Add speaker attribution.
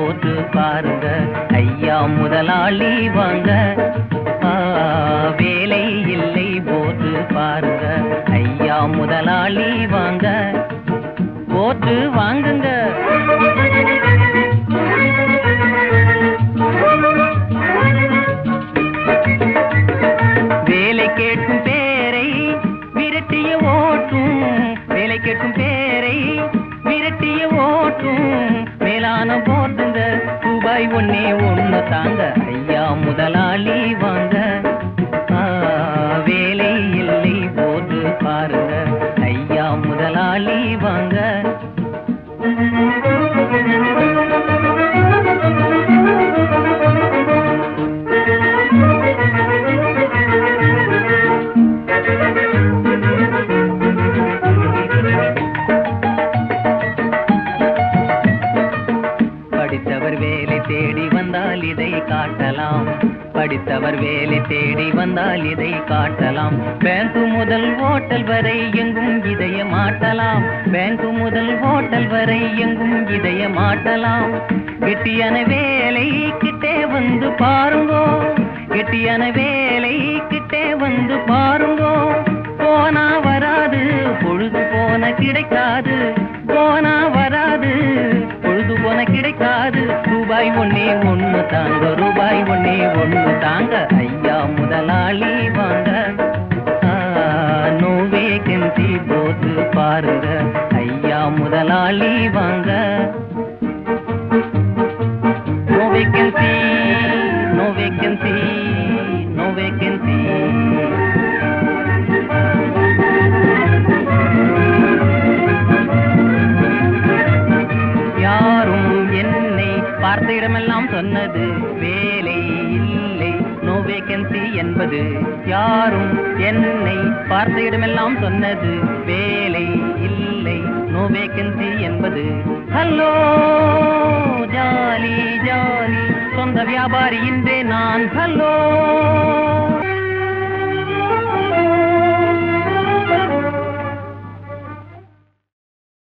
Speaker 1: போட்டு பாருங்க ஐயா முதலாளி வாங்க ஆ, வேலை இல்லை போட்டு பாருங்க ஐயா முதலாளி வாங்க போட்டு வாங்குங்க வேலை கேட்கும் பேரை விரட்டிய ஓட்டும் வேலை கேட்கும் பேரை விரட்டிய ஓட்டும் மேலான போட்டுங்க ரூபாய் ஒன்னே ஒண்ணு தாங்க ஐயா முதலாளி வாங்க ஆ, வேலை இல்லை போட்டு பாருங்க ஐயா முதலாளி வாங்க படித்தவர் வேலை தேடி வந்தால் இதை காட்டலாம் படித்தவர் வேலை தேடி வந்தால் இதை காட்டலாம் பேங்க் முதல் ஹோட்டல் வரை எங்கும் இதய மாட்டலாம் பேங்க் முதல் ஹோட்டல் வரை எங்கும் இதய மாட்டலாம் கெட்டியான வேலை கிட்டே வந்து பாருங்கோ கெட்டியான வேலை கிட்டே வந்து பாருங்கோ போனா வராது பொழுது போன கிடைக்காது போனா வராது பொழுது போன கிடைக்காது ரூபாய் ஒண்ணே ஒண்ணு தாங்க ரூபாய் ஒண்ணே ஒண்ணு தாங்க ஐயா முதலாளி வாங்க நோ வேகன்சி போட்டு பாருங்க ஐயா முதலாளி வாங்க no vacancy no vacancy no vacancy யாரும் என்னை பார்த்த இடமெல்லாம் சொன்னது வேலை இல்லை நோ வேகன்சி என்பது யாரும் என்னை பார்த்த இடமெல்லாம் சொன்னது வேலை இல்லை நோ வேகன்சி என்பது ஹலோ ஜாலி ஜாலி சொந்த வியாபாரி இன்றே நான் ஹலோ